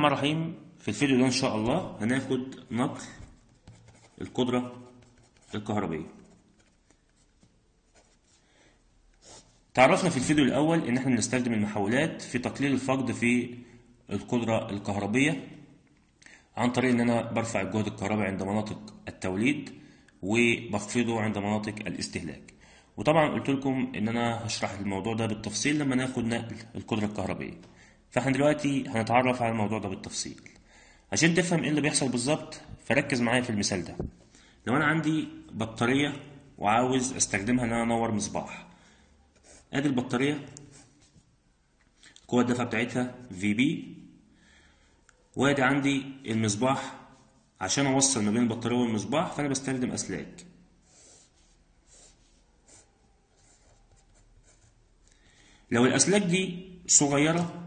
الرحمن الرحيم في الفيديو ده ان شاء الله هناخد نقل القدرة الكهربية تعرفنا في الفيديو الاول ان احنا بنستخدم المحولات في تقليل الفقد في القدرة الكهربية عن طريق ان انا برفع الجهد الكهربي عند مناطق التوليد وبخفضه عند مناطق الاستهلاك وطبعا قلت لكم ان انا هشرح الموضوع ده بالتفصيل لما ناخد نقل القدرة الكهربية فاحنا دلوقتي هنتعرف على الموضوع ده بالتفصيل عشان تفهم ايه اللي بيحصل بالظبط فركز معايا في المثال ده لو انا عندي بطارية وعاوز استخدمها ان انا انور مصباح ادي البطارية قوة الدفع بتاعتها في بي وادي عندي المصباح عشان اوصل ما بين البطارية والمصباح فانا بستخدم اسلاك لو الاسلاك دي صغيرة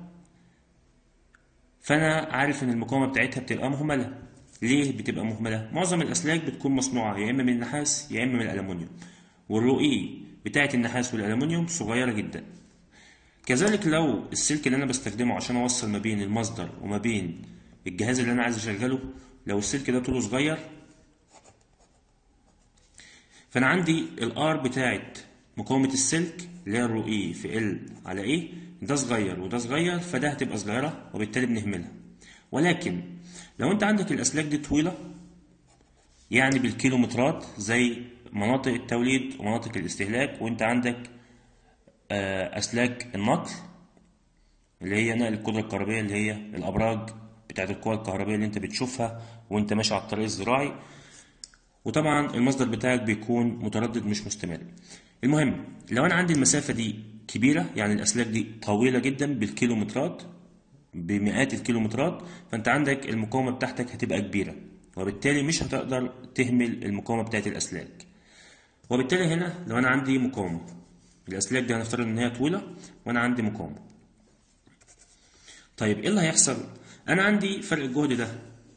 فانا عارف ان المقاومة بتاعتها بتبقى مهملة ليه بتبقى مهملة معظم الاسلاك بتكون مصنوعة يا اما من النحاس يا اما من الالومنيوم والرؤي بتاعة النحاس والالومنيوم صغيرة جدا كذلك لو السلك اللي انا بستخدمه عشان اوصل ما بين المصدر وما بين الجهاز اللي انا عايز اشغله لو السلك ده طوله صغير فانا عندي الار بتاعت مقاومة السلك اللي هي الرو اي في ال على ايه ده صغير وده صغير فده هتبقى صغيرة وبالتالي بنهملها ولكن لو انت عندك الاسلاك دي طويلة يعني بالكيلومترات زي مناطق التوليد ومناطق الاستهلاك وانت عندك اسلاك النقل اللي هي نقل القدرة الكهربائية اللي هي الابراج بتاعت القوى الكهربائية اللي انت بتشوفها وانت ماشي على الطريق الزراعي وطبعا المصدر بتاعك بيكون متردد مش مستمر المهم لو انا عندي المسافة دي كبيرة يعني الاسلاك دي طويلة جدا بالكيلومترات بمئات الكيلومترات فانت عندك المقاومة بتاعتك هتبقى كبيرة وبالتالي مش هتقدر تهمل المقاومة بتاعت الاسلاك وبالتالي هنا لو انا عندي مقاومة الاسلاك دي هنفترض ان هي طويلة وانا عندي مقاومة طيب ايه اللي هيحصل انا عندي فرق الجهد ده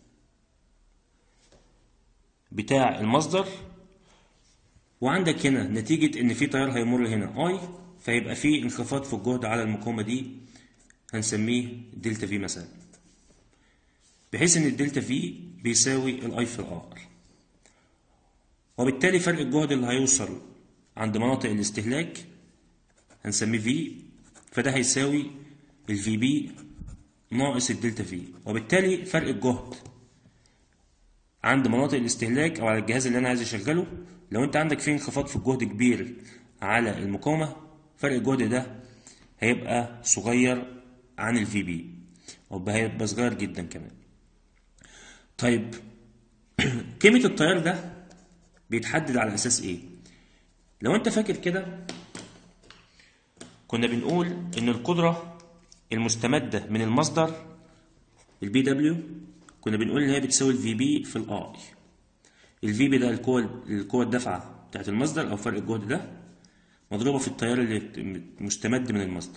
بتاع المصدر وعندك هنا نتيجة ان في تيار هيمر هنا اي فيبقى في انخفاض في الجهد على المقاومة دي هنسميه دلتا في مثلا بحيث ان الدلتا في بيساوي الاي في الار وبالتالي فرق الجهد اللي هيوصل عند مناطق الاستهلاك هنسميه في فده هيساوي الفي بي ناقص الدلتا في وبالتالي فرق الجهد عند مناطق الاستهلاك او على الجهاز اللي انا عايز اشغله لو انت عندك فيه انخفاض في الجهد كبير على المقاومه فرق الجهد ده هيبقى صغير عن الفي بي وهيبقى صغير جدا كمان طيب قيمه التيار ده بيتحدد على اساس ايه لو انت فاكر كده كنا بنقول ان القدره المستمده من المصدر البي دبليو كنا بنقول ان هي بتساوي الفي بي في الاي الفي بي ده القوه القوه الدافعه بتاعت المصدر او فرق الجهد ده مضروبه في التيار اللي مستمد من المصدر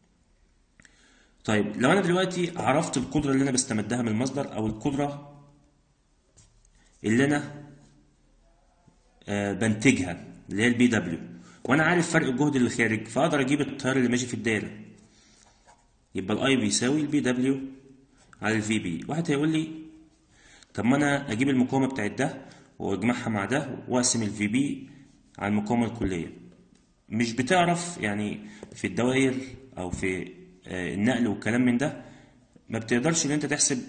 طيب لو انا دلوقتي عرفت القدره اللي انا بستمدها من المصدر او القدره اللي انا آه بنتجها اللي هي البي دبليو وانا عارف فرق الجهد اللي خارج فاقدر اجيب التيار اللي ماشي في الدايره يبقى الاي بيساوي البي دبليو على الفي بي واحد هيقول لي طب ما انا اجيب المقاومه بتاعت ده واجمعها مع ده واقسم الفي بي على المقاومه الكليه مش بتعرف يعني في الدوائر او في النقل والكلام من ده ما بتقدرش ان انت تحسب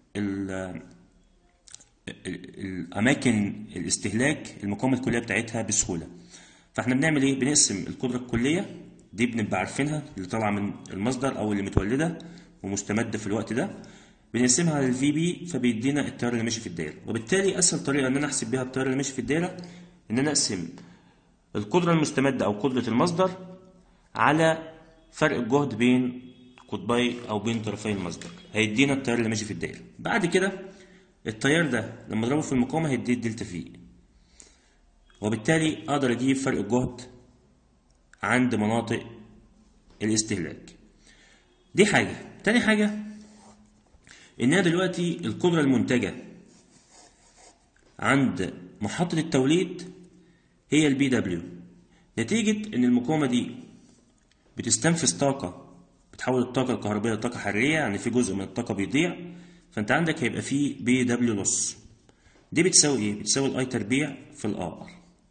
الاماكن الاستهلاك المقاومه الكليه بتاعتها بسهوله فاحنا بنعمل ايه بنقسم القدره الكليه دي بنبقى عارفينها اللي طالعه من المصدر او اللي متولده ومستمده في الوقت ده بنقسمها على الفي بي فبيدينا التيار اللي ماشي في الدايره وبالتالي اسهل طريقه ان انا احسب بيها التيار اللي ماشي في الدايره ان انا اقسم القدره المستمده او قدره المصدر على فرق الجهد بين قطبي او بين طرفي المصدر هيدينا التيار اللي ماشي في الدايره بعد كده التيار ده لما اضربه في المقاومه هيدي الدلتا في وبالتالي اقدر اجيب فرق الجهد عند مناطق الاستهلاك دي حاجه تاني حاجه انها دلوقتي القدره المنتجه عند محطه التوليد هي البي دبليو نتيجه ان المقاومه دي بتستنفذ طاقه بتحول الطاقه الكهربائيه لطاقه حراريه يعني في جزء من الطاقه بيضيع فانت عندك هيبقى فيه بي دبليو لوس دي بتساوي ايه بتساوي الاي تربيع في الار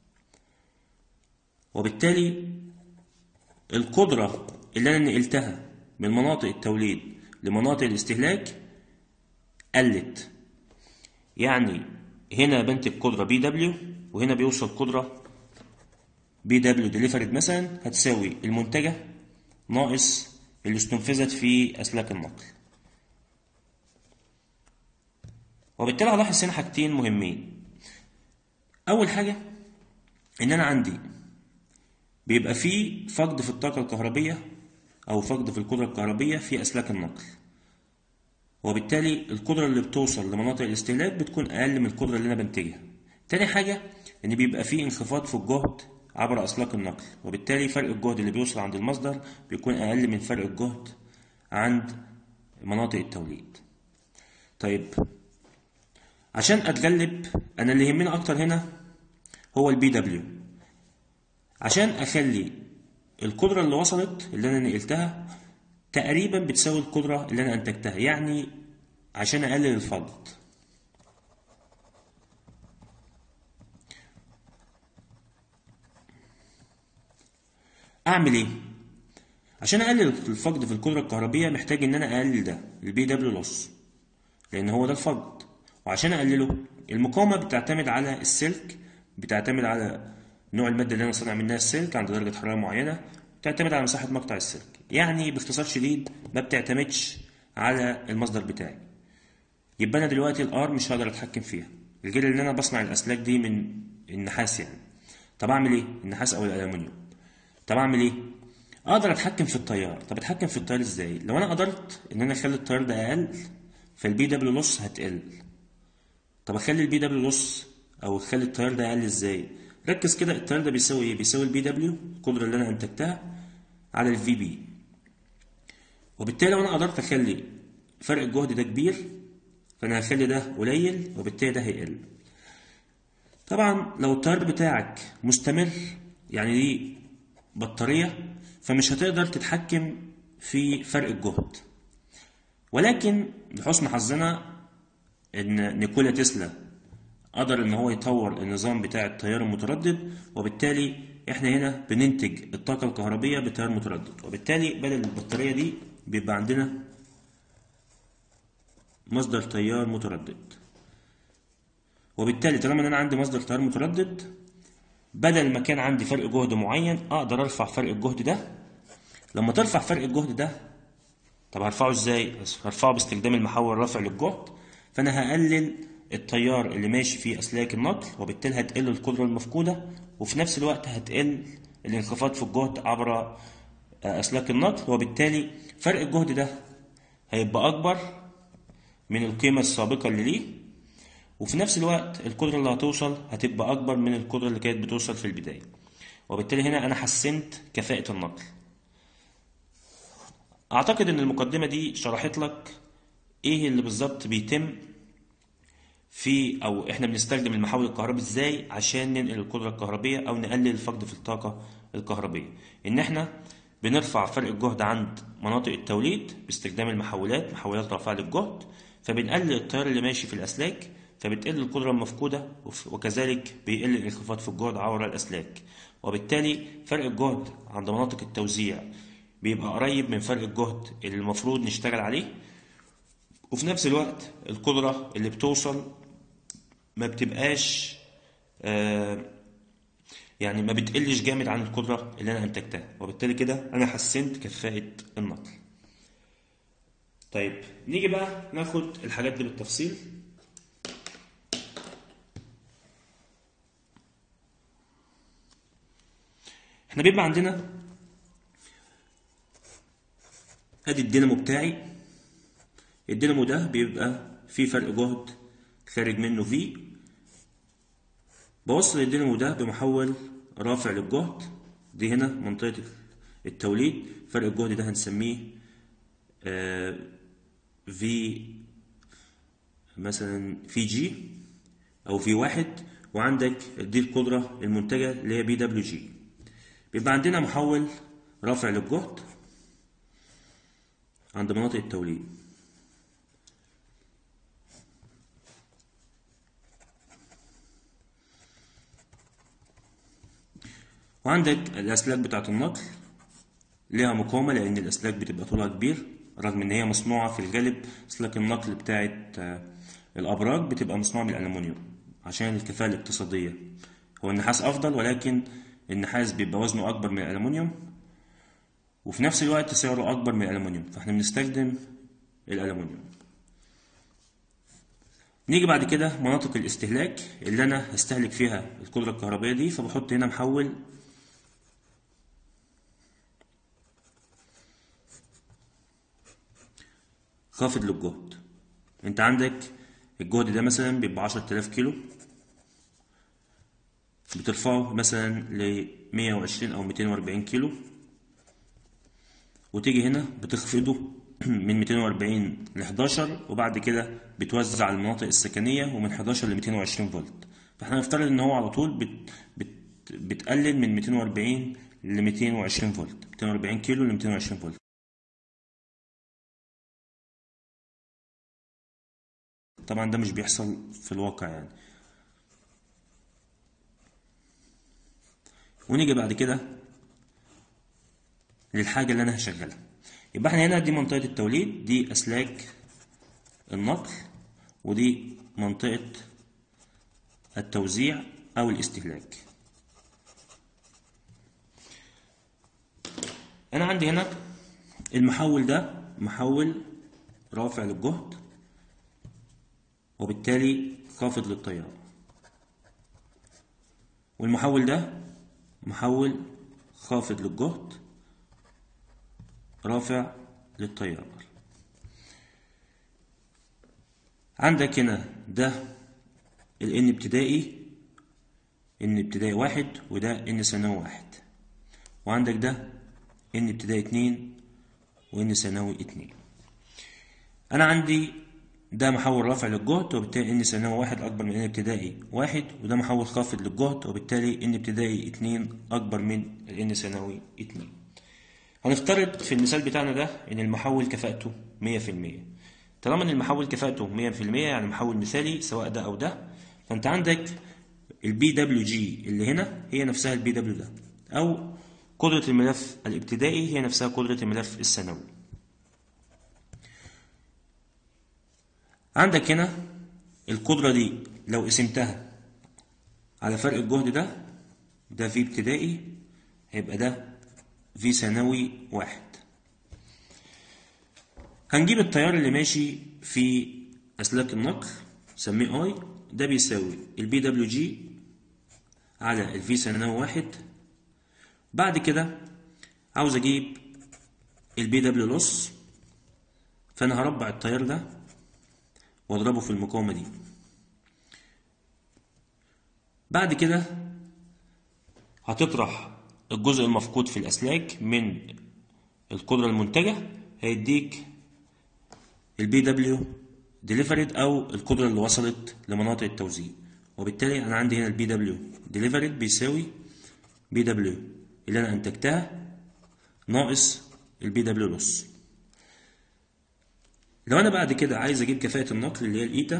وبالتالي القدرة اللي انا نقلتها من مناطق التوليد لمناطق الاستهلاك قلت يعني هنا بنتج قدرة بي دبليو وهنا بيوصل قدرة بي دبليو ديليفرد مثلا هتساوي المنتجة ناقص اللي استنفذت في أسلاك النقل وبالتالي هلاحظ هنا حاجتين مهمين أول حاجة إن أنا عندي بيبقى في فقد في الطاقة الكهربية أو فقد في القدرة الكهربية في أسلاك النقل وبالتالي القدرة اللي بتوصل لمناطق الاستهلاك بتكون أقل من القدرة اللي أنا بنتجها تاني حاجة إن بيبقى في انخفاض في الجهد عبر أسلاك النقل وبالتالي فرق الجهد اللي بيوصل عند المصدر بيكون أقل من فرق الجهد عند مناطق التوليد طيب عشان أتغلب أنا اللي يهمني أكتر هنا هو البي دبليو عشان أخلي القدرة اللي وصلت اللي أنا نقلتها تقريبا بتساوي القدرة اللي أنا أنتجتها يعني عشان أقلل الفقد أعمل إيه؟ عشان أقلل الفقد في القدرة الكهربية محتاج إن أنا أقلل ده البي دبليو لوس لأن هو ده الفقد وعشان أقلله المقاومة بتعتمد على السلك بتعتمد على نوع المادة اللي أنا صانع منها السلك عند درجة حرارة معينة بتعتمد على مساحة مقطع السلك يعني باختصار شديد ما بتعتمدش على المصدر بتاعي يبقى أنا دلوقتي الآر مش هقدر أتحكم فيها الجيل اللي أنا بصنع الأسلاك دي من النحاس يعني طب أعمل إيه؟ النحاس أو الألمنيوم طب أعمل إيه؟ أقدر أتحكم في التيار طب أتحكم في التيار إزاي؟ لو أنا قدرت إن أنا أخلي التيار ده أقل فالبي دبليو لوس هتقل طب أخلي البي دبليو لوس أو أخلي التيار ده أقل إزاي؟ ركز كده التيار ده بيساوي ايه بيساوي البي دبليو القدره اللي انا انتجتها على الفي بي وبالتالي لو انا قدرت اخلي فرق الجهد ده كبير فانا هخلي ده قليل وبالتالي ده هيقل طبعا لو التيار بتاعك مستمر يعني دي بطاريه فمش هتقدر تتحكم في فرق الجهد ولكن لحسن حظنا ان نيكولا تسلا قدر ان هو يطور النظام بتاع التيار المتردد وبالتالي احنا هنا بننتج الطاقة الكهربية بتيار متردد وبالتالي بدل البطارية دي بيبقى عندنا مصدر تيار متردد وبالتالي طالما ان انا عندي مصدر تيار متردد بدل ما كان عندي فرق جهد معين اقدر ارفع فرق الجهد ده لما ترفع فرق الجهد ده طب هرفعه ازاي هرفعه باستخدام المحول رفع للجهد فانا هقلل التيار اللي ماشي في أسلاك النقل وبالتالي هتقل القدرة المفقودة وفي نفس الوقت هتقل الانخفاض في الجهد عبر أسلاك النقل وبالتالي فرق الجهد ده هيبقى أكبر من القيمة السابقة اللي ليه وفي نفس الوقت القدرة اللي هتوصل هتبقى أكبر من القدرة اللي كانت بتوصل في البداية وبالتالي هنا أنا حسنت كفاءة النقل أعتقد إن المقدمة دي شرحت لك إيه اللي بالظبط بيتم في او احنا بنستخدم المحول الكهربي ازاي عشان ننقل القدره الكهربيه او نقلل الفقد في الطاقه الكهربيه ان احنا بنرفع فرق الجهد عند مناطق التوليد باستخدام المحولات محولات رافعه للجهد فبنقلل التيار اللي ماشي في الاسلاك فبتقل القدره المفقوده وكذلك بيقل الانخفاض في الجهد عبر الاسلاك وبالتالي فرق الجهد عند مناطق التوزيع بيبقى قريب من فرق الجهد اللي المفروض نشتغل عليه وفي نفس الوقت القدرة اللي بتوصل ما بتبقاش آه يعني ما بتقلش جامد عن القدرة اللي أنا أنتجتها وبالتالي كده أنا حسنت كفاءة النقل طيب نيجي بقى ناخد الحاجات دي بالتفصيل احنا بيبقى عندنا ادي الدينامو بتاعي الدينامو ده بيبقى فيه فرق جهد خارج منه في بوصل الدينامو ده بمحول رافع للجهد دي هنا منطقة التوليد فرق الجهد ده هنسميه آه في مثلا في جي او في واحد وعندك دي القدرة المنتجة اللي هي بي دبليو جي بيبقى عندنا محول رافع للجهد عند مناطق التوليد وعندك الأسلاك بتاعة النقل ليها مقاومة لأن الأسلاك بتبقى طولها كبير رغم إن هي مصنوعة في الغالب أسلاك النقل بتاعة آه، الأبراج بتبقى مصنوعة من الألمنيوم عشان الكفاءة الاقتصادية هو النحاس أفضل ولكن النحاس بيبقى وزنه أكبر من الألمنيوم وفي نفس الوقت سعره أكبر من الألمنيوم فاحنا بنستخدم الألمنيوم نيجي بعد كده مناطق الاستهلاك اللي أنا هستهلك فيها القدرة الكهربائية دي فبحط هنا محول خافض للجهد انت عندك الجهد ده مثلا بيبقى 10000 كيلو بترفعه مثلا ل 120 او 240 كيلو وتيجي هنا بتخفضه من 240 ل 11 وبعد كده بتوزع على المناطق السكنيه ومن 11 ل 220 فولت فاحنا نفترض ان هو على طول بت بت بتقلل من 240 ل 220 فولت 240 كيلو ل 220 فولت طبعا ده مش بيحصل في الواقع يعني ونيجي بعد كده للحاجة اللي أنا هشغلها يبقى احنا هنا دي منطقة التوليد دي أسلاك النقل ودي منطقة التوزيع أو الاستهلاك أنا عندي هنا المحول ده محول رافع للجهد وبالتالي خافض للتيار والمحول ده محول خافض للجهد رافع للتيار عندك هنا ده الان ابتدائي ان ابتدائي واحد وده ان ثانوي واحد وعندك ده ان ابتدائي اتنين وان ثانوي اتنين انا عندي ده محول رافع للجهد وبالتالي ان ثانوي واحد اكبر من ان ابتدائي واحد وده محول خافض للجهد وبالتالي ان ابتدائي اتنين اكبر من الان ثانوي اتنين هنفترض في المثال بتاعنا ده ان المحول كفاءته 100% طالما ان المحول كفاءته 100% يعني محول مثالي سواء ده او ده فانت عندك البي دبليو جي اللي هنا هي نفسها البي دبليو ده او قدرة الملف الابتدائي هي نفسها قدرة الملف الثانوي عندك هنا القدرة دي لو قسمتها على فرق الجهد ده ده في ابتدائي هيبقى ده في ثانوي واحد هنجيب التيار اللي ماشي في أسلاك النقل سميه اي ده بيساوي البي دبليو جي على الفي ثانوي واحد بعد كده عاوز اجيب البي دبليو لوس فانا هربع التيار ده واضربه في المقاومة دي بعد كده هتطرح الجزء المفقود في الأسلاك من القدرة المنتجة هيديك البي دبليو ديليفرد أو القدرة اللي وصلت لمناطق التوزيع وبالتالي أنا عندي هنا البي دبليو ديليفرد بيساوي بي دبليو اللي أنا أنتجتها ناقص البي دبليو لوس لو انا بعد كده عايز اجيب كفاءة النقل اللي هي الايتا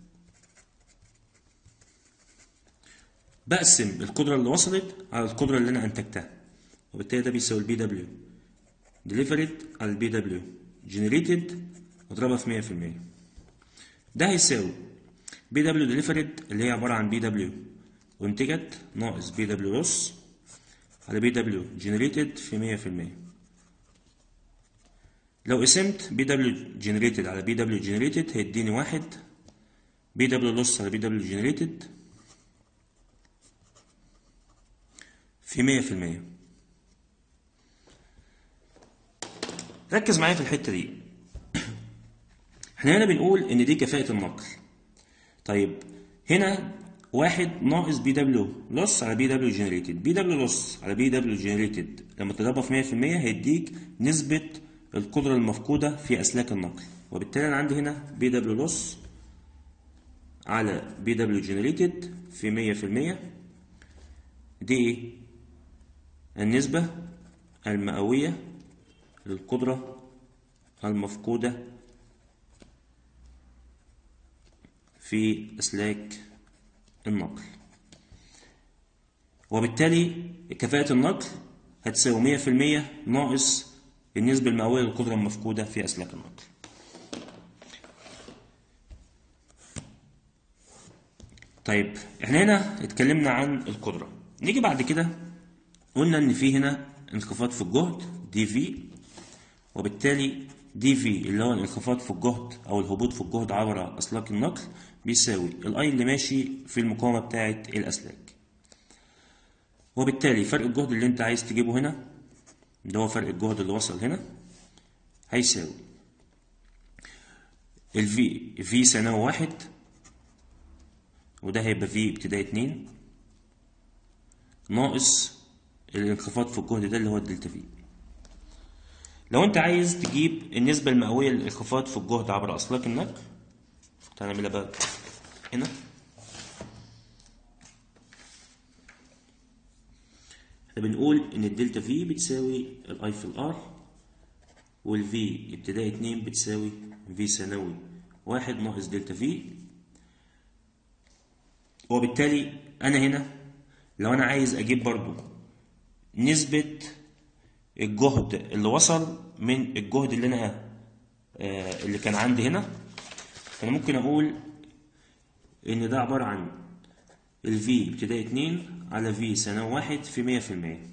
بقسم القدرة اللي وصلت على القدرة اللي انا انتجتها وبالتالي ده بيساوي البي دبليو ديليفرد على البي دبليو جنريتد واضربها في مية في المية ده هيساوي بي دبليو ديليفرد اللي هي عبارة عن بي دبليو وانتجت ناقص بي دبليو لوس على بي دبليو جنريتد في مية في المية لو قسمت بي دبليو جنريتد على بي دبليو جنريتد هيديني واحد بي دبليو لوس على بي دبليو جنريتد في مية في المية ركز معايا في الحتة دي احنا هنا بنقول ان دي كفاءة النقل طيب هنا واحد ناقص بي دبليو لوس على بي دبليو جنريتد بي دبليو لوس على بي دبليو جنريتد لما تضربها في 100% هيديك نسبة القدرة المفقودة في أسلاك النقل وبالتالي أنا عندي هنا بي دبليو لوس على بي دبليو جنريتد في مية في المية دي إيه؟ النسبة المئوية للقدرة المفقودة في أسلاك النقل وبالتالي كفاءة النقل هتساوي 100% ناقص النسبة المئوية للقدرة المفقودة في أسلاك النقل طيب احنا هنا اتكلمنا عن القدرة نيجي بعد كده قلنا ان في هنا انخفاض في الجهد دي في وبالتالي دي في اللي هو الانخفاض في الجهد او الهبوط في الجهد عبر اسلاك النقل بيساوي الاي اللي ماشي في المقاومة بتاعة الاسلاك وبالتالي فرق الجهد اللي انت عايز تجيبه هنا اللي هو فرق الجهد اللي وصل هنا هيساوي الفي في ثانوي واحد وده هيبقى في ابتدائي اتنين ناقص الانخفاض في الجهد ده اللي هو الدلتا في لو انت عايز تجيب النسبة المئوية للانخفاض في الجهد عبر أسلاك النقل تعالى نعملها بقى هنا احنا بنقول ان الدلتا في بتساوي الاي في الار والفي ابتدائي اتنين بتساوي في ثانوي واحد ناقص دلتا في وبالتالي انا هنا لو انا عايز اجيب برضو نسبة الجهد اللي وصل من الجهد اللي انا آه اللي كان عندي هنا فانا ممكن اقول ان ده عبارة عن الفي ابتدائي اتنين على في ثانوي واحد في مية في المية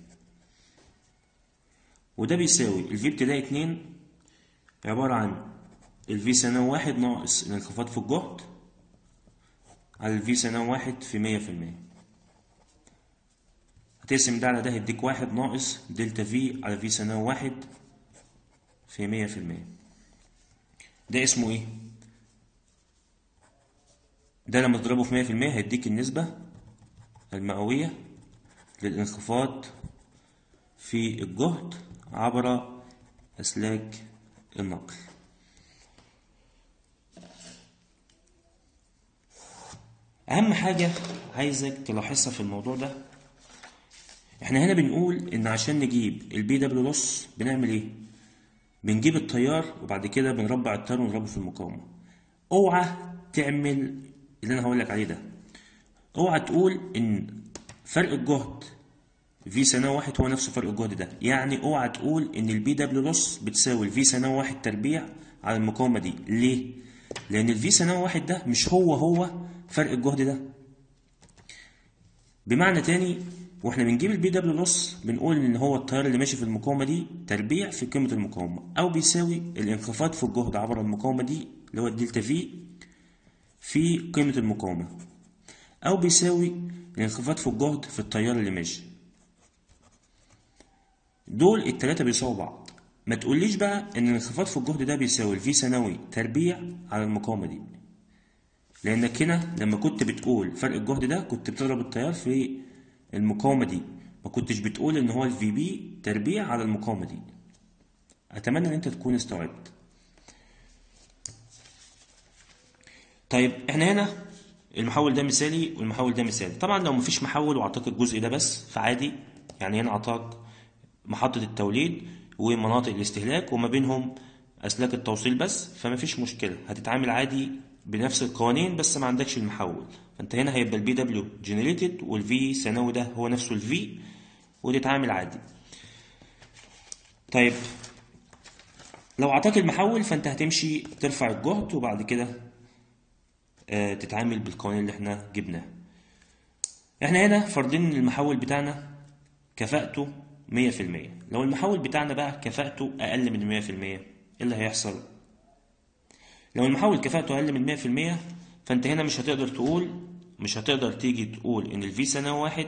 وده بيساوي الفي ابتدائي اتنين عبارة عن الفي ثانوي واحد ناقص الانخفاض في الجهد على الفي ثانوي واحد في مية في المية هتقسم ده على ده هيديك واحد ناقص دلتا في على في ثانوي واحد في مية في المية ده اسمه ايه؟ ده لما تضربه في مية في المية هيديك النسبة المئوية للانخفاض في الجهد عبر أسلاك النقل أهم حاجة عايزك تلاحظها في الموضوع ده احنا هنا بنقول ان عشان نجيب البي دبليو لوس بنعمل ايه بنجيب التيار وبعد كده بنربع التيار ونضربه في المقاومة اوعى تعمل اللي انا هقول لك عليه ده اوعى تقول ان فرق الجهد في ثانوي واحد هو نفسه فرق الجهد ده يعني اوعى تقول ان البي دبليو لوس بتساوي الفي ثانوي واحد تربيع على المقاومة دي ليه لان الفي ثانوي واحد ده مش هو هو فرق الجهد ده بمعنى تاني واحنا بنجيب البي دبليو لوس بنقول ان هو التيار اللي ماشي في المقاومه دي تربيع في قيمه المقاومه او بيساوي الانخفاض في الجهد عبر المقاومه دي اللي هو الدلتا في في قيمه المقاومه او بيساوي الانخفاض في الجهد في التيار اللي ماشي دول التلاتة بيساووا بعض ما تقوليش بقى ان الانخفاض في الجهد ده بيساوي الفي ثانوي تربيع على المقاومه دي لانك هنا لما كنت بتقول فرق الجهد ده كنت بتضرب التيار في المقاومة دي ما كنتش بتقول ان هو الفي بي تربيع على المقاومة دي اتمنى ان انت تكون استوعبت طيب احنا هنا المحول ده مثالي والمحول ده مثالي طبعا لو مفيش محول واعطاك الجزء ده بس فعادي يعني هنا اعطاك محطة التوليد ومناطق الاستهلاك وما بينهم اسلاك التوصيل بس فمفيش مشكلة هتتعامل عادي بنفس القوانين بس ما عندكش المحول فانت هنا هيبقى البي دبليو جنريتد والفي ثانوي ده هو نفسه الفي وتتعامل عادي طيب لو اعطاك المحول فانت هتمشي ترفع الجهد وبعد كده آه تتعامل بالقوانين اللي احنا جبناها احنا هنا فرضين ان المحول بتاعنا كفاءته 100% لو المحول بتاعنا بقى كفاءته اقل من 100% ايه اللي هيحصل لو المحول كفاءته اقل من 100% فانت هنا مش هتقدر تقول مش هتقدر تيجي تقول ان الفي ثانوي واحد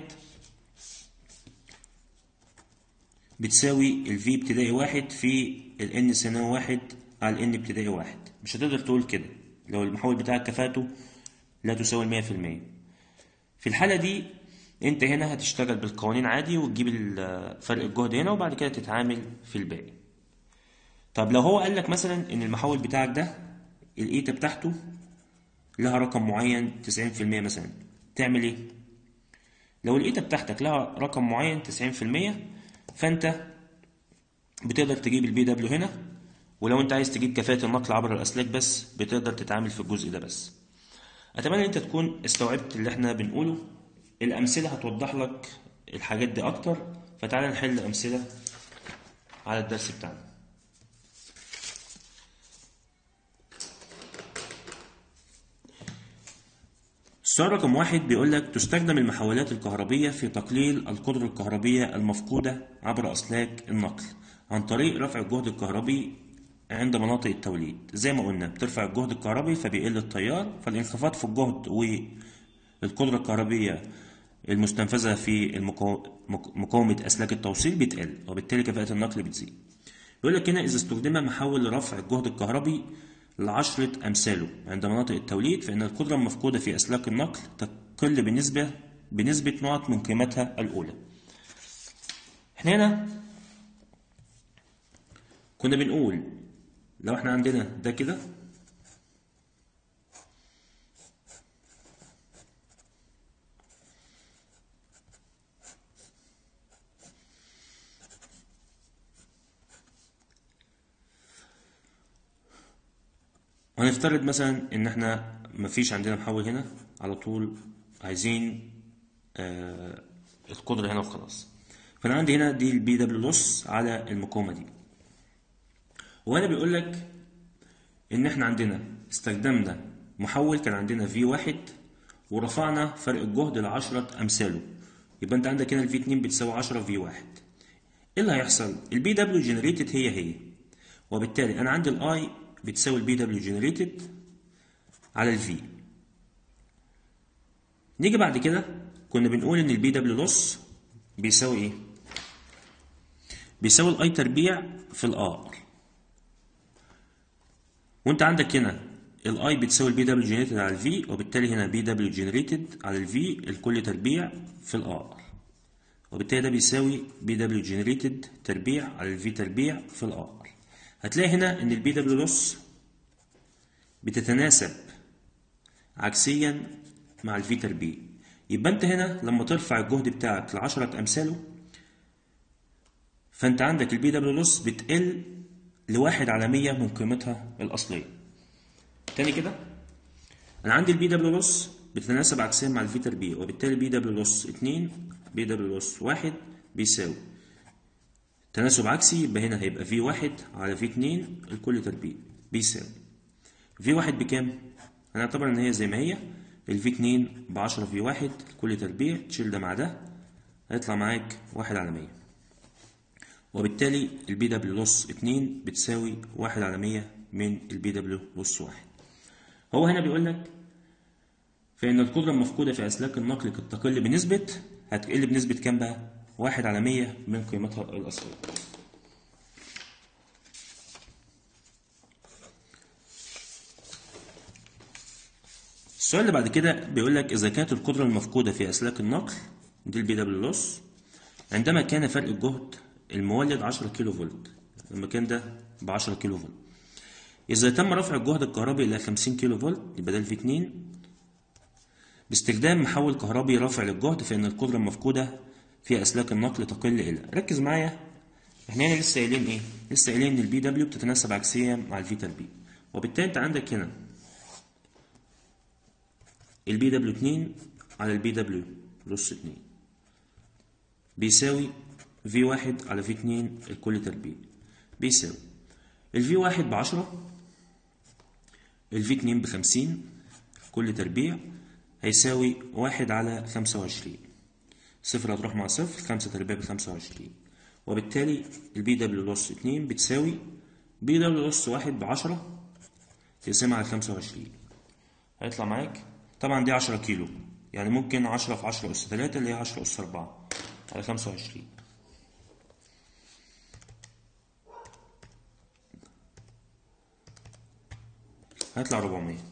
بتساوي الفي ابتدائي واحد في الان ثانوي واحد على الان ابتدائي واحد مش هتقدر تقول كده لو المحول بتاعك كفاءته لا تساوي المية في المية في الحالة دي انت هنا هتشتغل بالقوانين عادي وتجيب فرق الجهد هنا وبعد كده تتعامل في الباقي طب لو هو قال لك مثلا ان المحول بتاعك ده الايتا بتاعته لها رقم معين 90% مثلا تعمل ايه لو الايتا بتاعتك لها رقم معين 90% فانت بتقدر تجيب البي دبليو هنا ولو انت عايز تجيب كفاءة النقل عبر الاسلاك بس بتقدر تتعامل في الجزء ده بس اتمنى ان انت تكون استوعبت اللي احنا بنقوله الامثله هتوضح لك الحاجات دي اكتر فتعالى نحل امثله على الدرس بتاعنا السؤال رقم واحد بيقول لك تستخدم المحولات الكهربية في تقليل القدرة الكهربية المفقودة عبر أسلاك النقل عن طريق رفع الجهد الكهربي عند مناطق التوليد زي ما قلنا بترفع الجهد الكهربي فبيقل التيار فالانخفاض في الجهد والقدرة الكهربية المستنفذة في المقاو- مق- مقاومة أسلاك التوصيل بتقل وبالتالي كفاءة النقل بتزيد يقول لك هنا إذا استخدم محول لرفع الجهد الكهربي لعشرة أمثاله عند مناطق التوليد فإن القدرة المفقودة في أسلاك النقل تقل بنسبة بنسبة نقط من قيمتها الأولى. إحنا هنا كنا بنقول لو إحنا عندنا ده كده وهنفترض مثلا ان احنا مفيش عندنا محول هنا على طول عايزين آه القدرة هنا وخلاص فانا عندي هنا دي البي دبليو لوس على المقاومة دي وهنا بيقول لك ان احنا عندنا استخدمنا محول كان عندنا في واحد ورفعنا فرق الجهد لعشرة امثاله يبقى انت عندك هنا الفي 2 بتساوي 10 في واحد ايه اللي هيحصل البي دبليو جنريتد هي هي وبالتالي انا عندي الاي بتساوي البي دبليو جنريتد على الفي نيجي بعد كده كنا بنقول ان البي دبليو لوس بيساوي ايه بيساوي الاي تربيع في الار وانت عندك هنا الاي بتساوي البي دبليو جنريتد على الفي وبالتالي هنا بي دبليو جنريتد على الفي الكل تربيع في الار وبالتالي ده بيساوي بي دبليو جنريتد تربيع على الفي تربيع في الار هتلاقي هنا ان البي دبليو لوس بتتناسب عكسيا مع الفي تربيع يبقى انت هنا لما ترفع الجهد بتاعك لعشرة امثاله فانت عندك البي دبليو لوس بتقل لواحد على مية من قيمتها الأصلية تاني كده أنا عندي البي دبليو لوس بتتناسب عكسيا مع الفي تربيع وبالتالي بي دبليو لوس اتنين بي دبليو لوس واحد بيساوي تناسب عكسي يبقى هنا هيبقى في واحد على في اتنين الكل تربيع بيساوي في واحد بكام؟ هنعتبر إن هي زي ما هي الفي اتنين بعشرة في واحد الكل تربيع تشيل ده مع ده هيطلع معاك واحد على مية وبالتالي البي دبليو لوس 2 بتساوي 1 على 100 من البي دبليو لوس 1 هو هنا بيقول لك فإن القدرة المفقودة في أسلاك النقل قد تقل بنسبة هتقل بنسبة كام بقى؟ 1 على 100 من قيمتها الأصلية السؤال اللي بعد كده بيقول لك إذا كانت القدرة المفقودة في أسلاك النقل دي البي دبليو لوس عندما كان فرق الجهد المولد 10 كيلو فولت المكان ده ب 10 كيلو فولت إذا تم رفع الجهد الكهربي إلى 50 كيلو فولت يبقى ده الفي 2 باستخدام محول كهربي رافع للجهد فإن القدرة المفقودة في أسلاك النقل تقل إلى ركز معايا احنا هنا لسه قايلين إيه؟ لسه قايلين إن البي دبليو بتتناسب عكسيا مع الفي تربيع وبالتالي أنت عندك هنا البي دبليو 2 على البي دبليو بلس 2 بيساوي في واحد على في اتنين الكل تربيع بيساوي الفي واحد بعشرة الفي اتنين بخمسين كل تربيع هيساوي واحد على خمسة وعشرين صفر هتروح مع صفر خمسة تربيع بخمسة وعشرين وبالتالي البي دبليو لوس اتنين بتساوي بي دبليو لوس واحد بعشرة تقسمها على خمسة وعشرين هيطلع معاك طبعا دي عشرة كيلو يعني ممكن عشرة في عشرة أس تلاتة اللي هي عشرة أس أربعة على خمسة وعشرين هيطلع 400